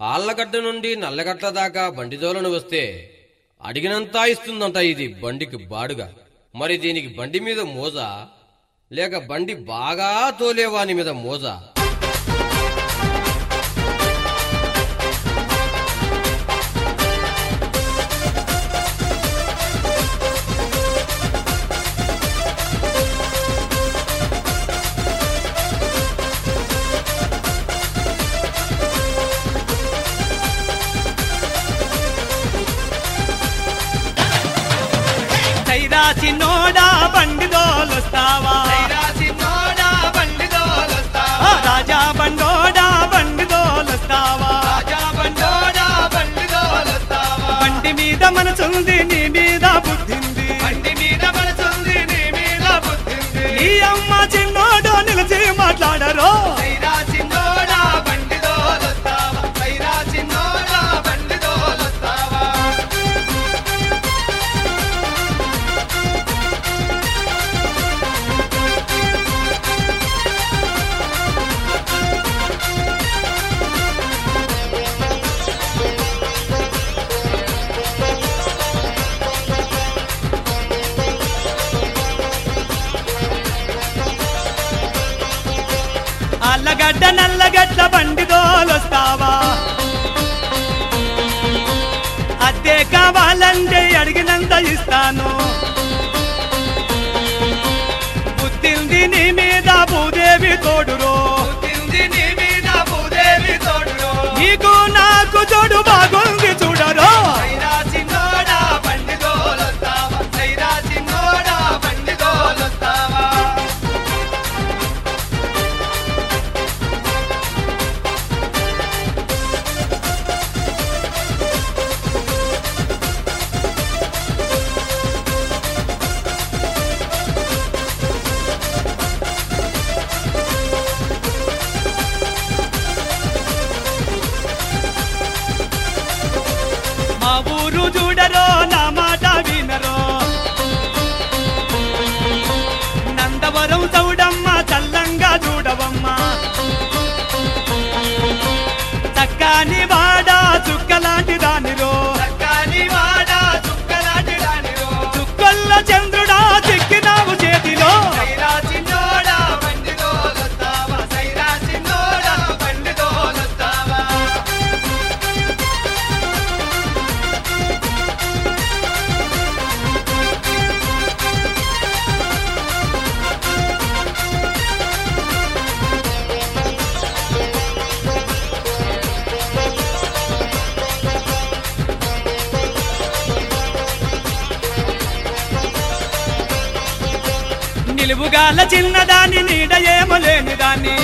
ఆళ్లగడ్డ నుండి నల్లగట్ల దాకా బండిదోలను వస్తే అడిగినంతా ఇస్తుందంట ఇది బండికి బాడుగా మరి దీనికి బండి మీద మోజా లేక బండి బాగా తోలేవాని మీద మోజా సైరాసి నోడా బండి దోలొస్తావా ఆ రాజా బండోడా బండి దోలొస్తావా బండి మీద మనసుంది నీ మీద బుద్ధింది నీ అమ్మ చిన్నోడో నిలిచి మాట్లాడరు అల్లగడ్డ నల్లగడ్డ బండి దోలొస్తావా అద్దె కావాలంటే అడిగినంత ఇస్తాను బుద్ధింది నీ మీద భూదేవి తోడురో నీకు నాకు చోడు బాగుంది చూడరో మా ఊరు చూడరో నా మాట వినరో నందవరం చౌడమ్మ చల్లంగా చూడవమ్మ చక్కని వాడ చుక్కలాంటి దానిరో చుక్కల్ల చంద్రుడా చిక్కినావు చేతిలో నిలువుగాల చిన్నదాన్ని నీడ ఏమో లేని దాన్ని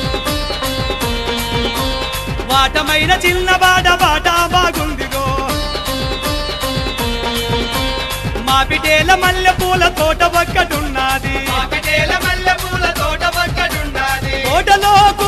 వాటమైన చిన్నవాడ వాట బాగుందిగో మా పిటేల మల్లె పూల తోట ఒక్కడున్నది తోటలో